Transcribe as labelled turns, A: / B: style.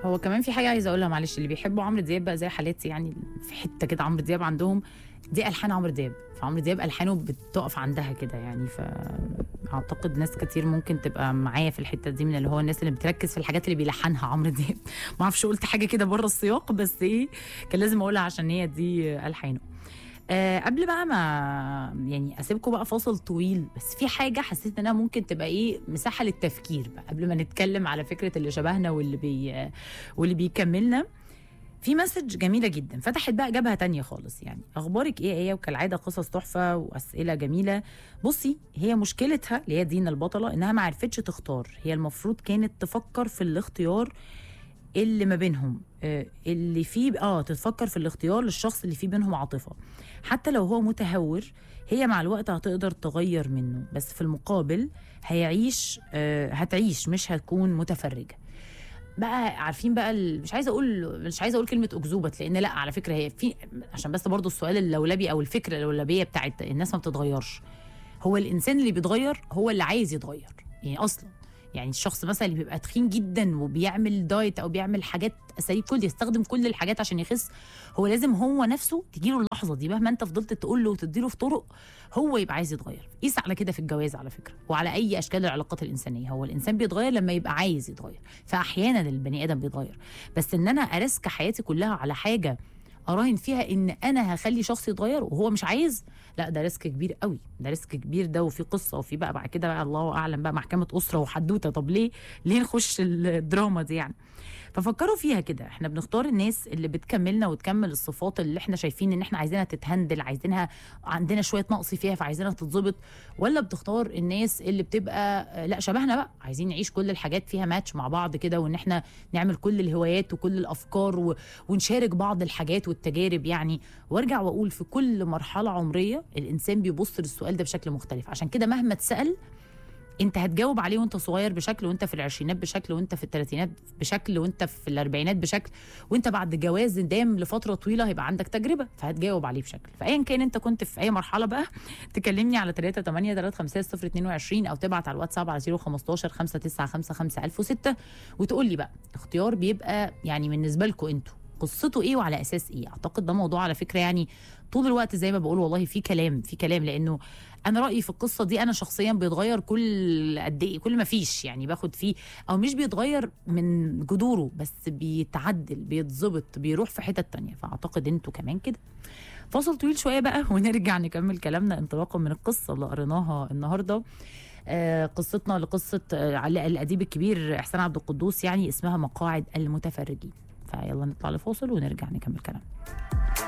A: هو كمان في حاجه عايزه اقولها معلش اللي بيحبوا عمرو دياب بقى زي حالاتي يعني في حته كده عمرو دياب عندهم دي الحان عمرو دياب فعمرو دياب الحانه بتقف عندها كده يعني فاعتقد ناس كتير ممكن تبقى معايا في الحته دي من اللي هو الناس اللي بتركز في الحاجات اللي بيلحنها عمرو دياب ما اعرفش قلت حاجه كده بره السياق بس ايه كان لازم اقولها عشان هي دي الحانه أه قبل بقى ما يعني اسيبكم بقى فاصل طويل بس في حاجه حسيت انها ممكن تبقى ايه مساحه للتفكير بقى قبل ما نتكلم على فكره اللي شبهنا واللي بي واللي بيكملنا في مسج جميلة جدا فتحت بقى جبهة تانية خالص يعني أخبارك إيه هي وكالعادة قصص تحفة وأسئلة جميلة بصي هي مشكلتها اللي هي دينا البطلة إنها ما عرفتش تختار هي المفروض كانت تفكر في الاختيار اللي ما بينهم آه، اللي فيه اه تتفكر في الاختيار للشخص اللي فيه بينهم عاطفة حتى لو هو متهور هي مع الوقت هتقدر تغير منه بس في المقابل هيعيش آه، هتعيش مش هتكون متفرجة بقى عارفين بقى ال- مش عايزه اقول مش عايزه اقول كلمه اكذوبه لان لا على فكره هي في عشان بس برضو السؤال اللولبي او الفكره اللولبيه بتاعت الناس ما بتتغيرش هو الانسان اللي بيتغير هو اللي عايز يتغير يعني اصلا يعني الشخص مثلا اللي بيبقى تخين جدا وبيعمل دايت او بيعمل حاجات اساليب كل يستخدم كل الحاجات عشان يخس هو لازم هو نفسه تجيله اللحظه دي مهما انت فضلت تقول له وتديله في طرق هو يبقى عايز يتغير قيس على كده في الجواز على فكره وعلى اي اشكال العلاقات الانسانيه هو الانسان بيتغير لما يبقى عايز يتغير فاحيانا البني ادم بيتغير بس ان انا ارسك حياتي كلها على حاجه اراهن فيها ان انا هخلي شخص يتغير وهو مش عايز لا ده ريسك كبير قوي ده ريسك كبير ده وفي قصه وفي بقى بعد كده بقى الله اعلم بقى محكمه اسره وحدوته طب ليه ليه نخش الدراما دي يعني ففكروا فيها كده احنا بنختار الناس اللي بتكملنا وتكمل الصفات اللي احنا شايفين ان احنا عايزينها تتهندل عايزينها عندنا شويه نقص فيها فعايزينها تتظبط ولا بتختار الناس اللي بتبقى آه، لا شبهنا بقى عايزين نعيش كل الحاجات فيها ماتش مع بعض كده وان احنا نعمل كل الهوايات وكل الافكار و... ونشارك بعض الحاجات والتجارب يعني وارجع واقول في كل مرحله عمريه الانسان بيبص للسؤال ده بشكل مختلف عشان كده مهما اتسال انت هتجاوب عليه وانت صغير بشكل وانت في العشرينات بشكل وانت في الثلاثينات بشكل وانت في الاربعينات بشكل وانت بعد جواز دام لفتره طويله هيبقى عندك تجربه فهتجاوب عليه بشكل فايا كان انت كنت في اي مرحله بقى تكلمني على 3 8 3 5 0 22 او تبعت على الواتساب على 015 595 5006 وتقول لي بقى اختيار بيبقى يعني بالنسبه لكم انتوا قصته ايه وعلى اساس ايه اعتقد ده موضوع على فكره يعني طول الوقت زي ما بقول والله في كلام في كلام لانه انا رايي في القصه دي انا شخصيا بيتغير كل قد ايه كل ما فيش يعني باخد فيه او مش بيتغير من جذوره بس بيتعدل بيتظبط بيروح في حتت تانية فاعتقد انتوا كمان كده فاصل طويل شويه بقى ونرجع نكمل كلامنا انطلاقا من القصه اللي قريناها النهارده آه، قصتنا لقصه آه، علاء الاديب الكبير احسان عبد القدوس يعني اسمها مقاعد المتفرجين فيلا نطلع لفاصل ونرجع نكمل كلامنا